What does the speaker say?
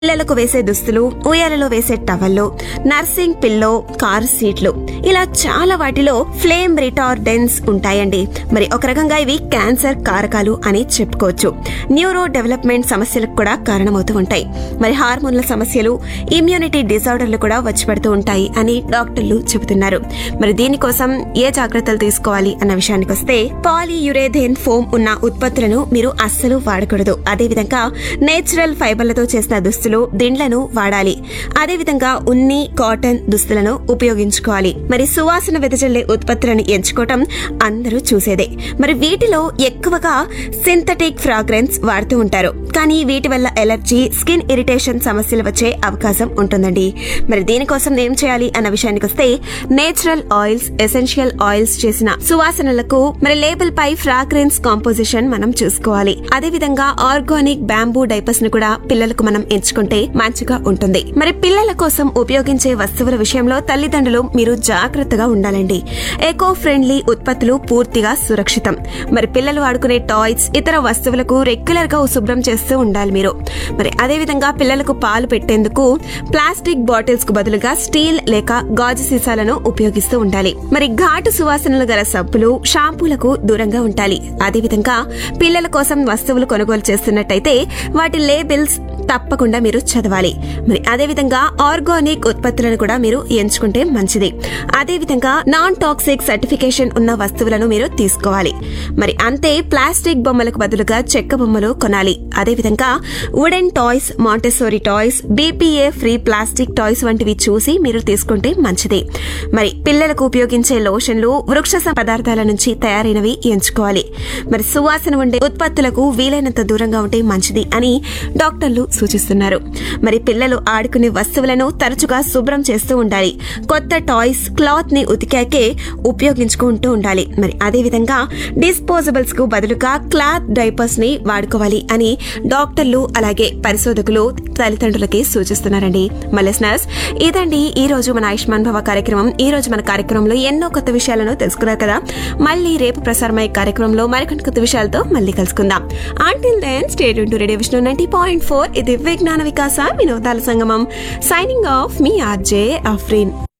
పిల్లలకు వేసే దుస్తులు ఉయ్యాలలో వేసే టవల్లు నర్సింగ్ పిల్లో కార్ సీట్లు ఇలా చాలా వాటిలో ఫ్లేమ్ రిటార్డెన్స్ ఉంటాయండి మరి ఒక రకంగా ఇవి క్యాన్సర్ కారకాలు అని చెప్పుకోవచ్చు న్యూరో డెవలప్మెంట్ సమస్యలకు కూడా కారణమవుతూ ఉంటాయి మరి హార్మోన్ల సమస్యలు ఇమ్యూనిటీ డిజార్డర్లు కూడా వచ్చి పడుతూ ఉంటాయి అని డాక్టర్లు చెబుతున్నారు మరి దీనికోసం ఏ జాగ్రత్తలు తీసుకోవాలి అన్న విషయానికి వస్తే పాలీయురేథేన్ ఫోమ్ ఉన్న ఉత్పత్తులను మీరు అస్సలు వాడకూడదు అదేవిధంగా నేచురల్ ఫైబర్లతో చేసిన దుస్తులు దిండ్లను వాడాలి అదేవిధంగా ఉన్ని కాటన్ దుస్తులను ఉపయోగించుకోవాలి మరి సువాసన వెదజల్లే ఉత్పత్తులను ఎంచుకోవటం అందరూ చూసేదే మరి వీటిలో ఎక్కువగా సింథటిక్ ఫ్రాగ్రెన్స్ వాడుతూ ఉంటారు కానీ వీటి వల్ల ఎలర్జీ స్కిన్ ఇరిటేషన్ సమస్యలు వచ్చే అవకాశం ఉంటుందండి మరి దీనికోసం ఏం చేయాలి అన్న విషయానికి వస్తే నేచురల్ ఆయిల్స్ ఎసెన్షియల్ ఆయిల్స్ చేసిన సువాసనలకు మరి లేబుల్ పై ఫ్రాగ్రెన్స్ కాంపోజిషన్ మనం చూసుకోవాలి అదేవిధంగా ఆర్గానిక్ బ్యాంబూ డైపర్స్ ను కూడా పిల్లలకు మనం ఎంచుకుంటే మంచిగా ఉంటుంది మరి పిల్లల కోసం ఉపయోగించే వస్తువుల విషయంలో తల్లిదండ్రులు మీరు జాగ్రత్తగా ఉండాలండి ఎకో ఫ్రెండ్లీ ఉత్పత్తులు పూర్తిగా సురక్షితం మరి పిల్లలు వాడుకునే టాయ్స్ ఇతర వస్తువులకు రెగ్యులర్ గా శుభ్రం చేస్తూ ఉండాలి మీరు మరి అదేవిధంగా పిల్లలకు పాలు పెట్టేందుకు ప్లాస్టిక్ బాటిల్స్ కు బదులుగా స్టీల్ లేక గాజు సీసాలను ఉపయోగిస్తూ ఉండాలి మరి ఘాటు సువాసనలు గల సబ్బులు షాంపూలకు దూరంగా ఉండాలి అదేవిధంగా పిల్లల కోసం వస్తువులు కొనుగోలు చేస్తున్నట్టయితే వాటి లేబిల్స్ తప్పకుండా మీరు చదవాలి మరి అదేవిధంగా ఆర్గానిక్ ఉత్పత్తులను కూడా మీరు ఎంచుకుంటే మంచిది అదేవిధంగా నాన్ టాక్సిక్ సర్టిఫికేషన్ ఉన్న వస్తువులను మీరు తీసుకోవాలి మరి అంతే ప్లాస్టిక్ బొమ్మలకు బదులుగా చెక్క బొమ్మలు కొనాలి అదేవిధంగా wooden toys Montessori toys BPA free plastic toys వంటివి చూసి మీరు తీసుకుంటే మంచిది మరి పిల్లలకు ఉపయోగించే లోషన్లు వృక్ష స- పదార్థాల నుంచి తయారైనవి ఎంచుకోవాలి మరి సువాసన ఉండే ఉత్పత్తులకు వీలైనంత దూరంగా ఉంటే మంచిది అని డాక్టర్లు సూచిస్తున్నారు మరి పిల్లలు ఆడుకునే వస్తువులను తరచుగా శుభ్రం చేస్తూ ఉండాలి కొత్త టాయ్స్ క్లాత్ ని ఉతికాకే ఉపయోగించుకుంటూ ఉండాలి మరి అదేవిధంగా డిస్పోజబుల్స్ కు బదులుగా క్లాత్ డైపర్స్ ని వాడుకోవాలి అని డాక్టర్లు అలాగే పరిశోధకులు తల్లిదండ్రులకి సూచిస్తున్నారండి మలిస్నర్స్ ఇదండి ఈ రోజు మన ఆయుష్మాన్ భవ కార్యక్రమం ఈ రోజు మన కార్యక్రమంలో ఎన్నో కొత్త విషయాలను తెలుసుకున్నారు కదా మళ్ళీ రేపు ప్రసారమయ్యే కార్యక్రమంలో మరికొన్ని కొత్త విషయాలతో మళ్ళీ కలుసుకుందాం until then stay tuned to radio Vishnu ninety point four ఇది విజ్ఞాన వికాస వినోదాల సంగమం సైనింగ్ ఆఫ్ మీ ఆర్జే అఫ్రీన్